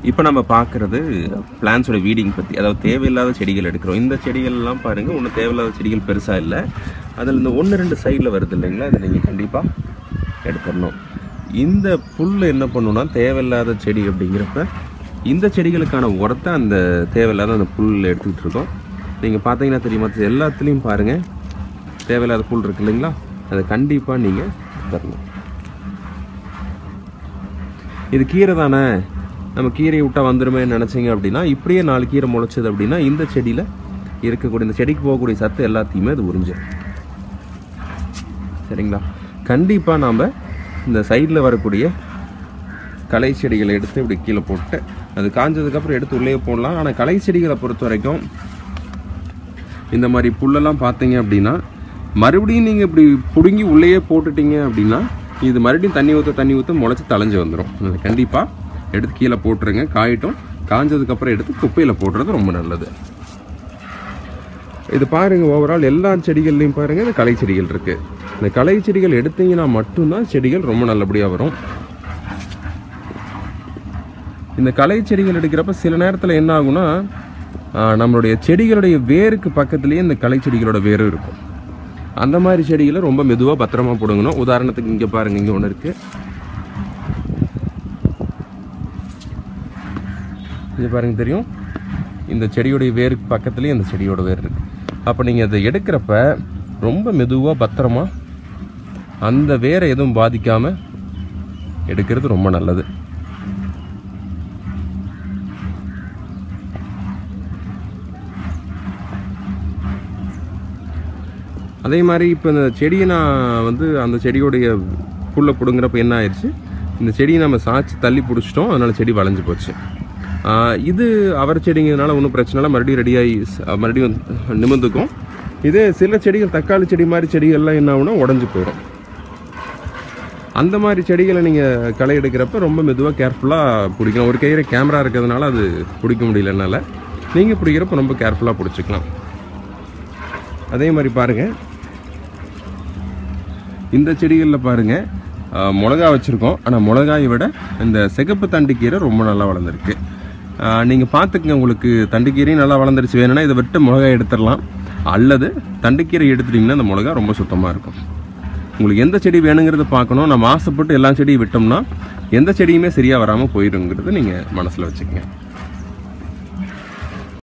இப்போ நம்ம பார்க்குறது பிளான்ஸோட வீடிங் பற்றி அதாவது தேவையில்லாத செடிகள் எடுக்கிறோம் இந்த செடிகள்லாம் பாருங்கள் ஒன்றும் தேவையில்லாத செடிகள் பெருசாக இல்லை அதில் இந்த ஒன்று ரெண்டு சைடில் வருது இல்லைங்களா அதை நீங்கள் கண்டிப்பாக எடுத்துடணும் இந்த புல் என்ன பண்ணுன்னா தேவையில்லாத செடி அப்படிங்கிறப்ப இந்த செடிகளுக்கான உரத்தை அந்த தேவையில்லாத அந்த புல் எடுத்துக்கிட்டு இருக்கோம் நீங்கள் பார்த்தீங்கன்னா தெரியுமா இது எல்லாத்துலேயும் பாருங்கள் தேவையில்லாத புல் இருக்கு இல்லைங்களா அதை கண்டிப்பாக நீங்கள் தரணும் இது கீரை தானே நம்ம கீரையை விட்டா வந்துருமே நினச்சிங்க அப்படின்னா இப்படியே நாலு கீரை முளைச்சது அப்படின்னா இந்த செடியில் இருக்கக்கூடிய இந்த செடிக்கு போகக்கூடிய சத்து எல்லாத்தையுமே அது உறிஞ்சிடும் சரிங்களா கண்டிப்பாக நாம் இந்த சைடில் வரக்கூடிய களை செடிகளை எடுத்து இப்படி கீழே போட்டு அது காஞ்சதுக்கப்புறம் எடுத்து உள்ளே போடலாம் ஆனால் களை செடிகளை பொறுத்த வரைக்கும் இந்த மாதிரி புல்லெல்லாம் பார்த்தீங்க அப்படின்னா மறுபடியும் நீங்கள் இப்படி பிடுங்கி உள்ளேயே போட்டுட்டீங்க அப்படின்னா இது மறுபடியும் தண்ணி ஊற்ற தண்ணி ஊற்ற முளைச்சி தளைஞ்சு வந்துடும் அது கண்டிப்பாக எடுத்து கீழே போட்டுருங்க காயட்டும் காஞ்சதுக்கப்புறம் எடுத்து குப்பையில் போடுறது ரொம்ப நல்லது இது பாருங்க ஓவரால் எல்லா செடிகள்லையும் பாருங்க இந்த களை செடிகள் இருக்கு இந்த களை செடிகள் எடுத்தீங்கன்னா மட்டும்தான் செடிகள் ரொம்ப நல்லபடியாக வரும் இந்த களை செடிகள் எடுக்கிறப்ப சில நேரத்தில் என்ன ஆகும்னா ஆஹ், நம்மளுடைய செடிகளுடைய வேருக்கு பக்கத்துலேயே இந்த களை செடிகளோட வேரும் இருக்கும் அந்த மாதிரி செடிகளை ரொம்ப மெதுவாக பத்திரமா போடுங்கணும் உதாரணத்துக்கு இங்கே பாருங்க இங்கே ஒன்று இருக்கு இது பாருங்க தெரியும் இந்த செடியோடைய வேருக்கு பக்கத்துலேயே இந்த செடியோட வேர் இருக்கு அப்போ நீங்கள் அதை எடுக்கிறப்ப ரொம்ப மெதுவாக பத்திரமா அந்த வேரை எதுவும் பாதிக்காமல் எடுக்கிறது ரொம்ப நல்லது அதே மாதிரி இப்போ இந்த செடியை நான் வந்து அந்த செடியோடைய புல்லை பிடுங்குறப்ப என்ன ஆயிடுச்சு இந்த செடியை நம்ம சாய்ச்சி தள்ளி பிடிச்சிட்டோம் அதனால செடி வளைஞ்சு போச்சு ஆஹ் இது அவர் செடிங்கிறதுனால ஒன்றும் பிரச்சனை இல்லை மறுபடியும் ரெடியாகி மறுபடியும் வந்து நிமிர்ந்துக்கும் இதே சில செடிகள் தக்காளி செடி மாதிரி செடிகள்லாம் என்ன ஆகும்னா உடஞ்சி போயிடும் அந்த மாதிரி செடிகளை நீங்கள் களை எடுக்கிறப்ப ரொம்ப மெதுவாக கேர்ஃபுல்லாக பிடிக்கணும் ஒரு கையில் கேமரா இருக்கிறதுனால அது பிடிக்க முடியல என்னால் நீங்கள் பிடிக்கிறப்ப ரொம்ப கேர்ஃபுல்லாக பிடிச்சிக்கலாம் அதே மாதிரி பாருங்கள் இந்த செடிகளில் பாருங்க ஆஹ், மிளகா வச்சுருக்கோம் ஆனால் மிளகாயை விட இந்த சிகப்பு தண்டுக்கீரை ரொம்ப நல்லா வளர்ந்துருக்கு நீங்கள் பார்த்துக்கங்க உங்களுக்கு தண்டுக்கீரையும் நல்லா வளர்ந்துருச்சு வேணும்னா இதை விட்டு மிளகாய் எடுத்துடலாம் அல்லது தண்டுக்கீரை எடுத்துட்டிங்கன்னா அந்த மிளகா ரொம்ப சுத்தமாக இருக்கும் உங்களுக்கு எந்த செடி வேணுங்கிறத பார்க்கணும் நம்ம ஆசைப்பட்டு எல்லா செடியும் விட்டோம்னா எந்த செடியுமே சரியாக வராமல் போயிடுங்கிறது நீங்கள் மனசில் வச்சுக்கங்க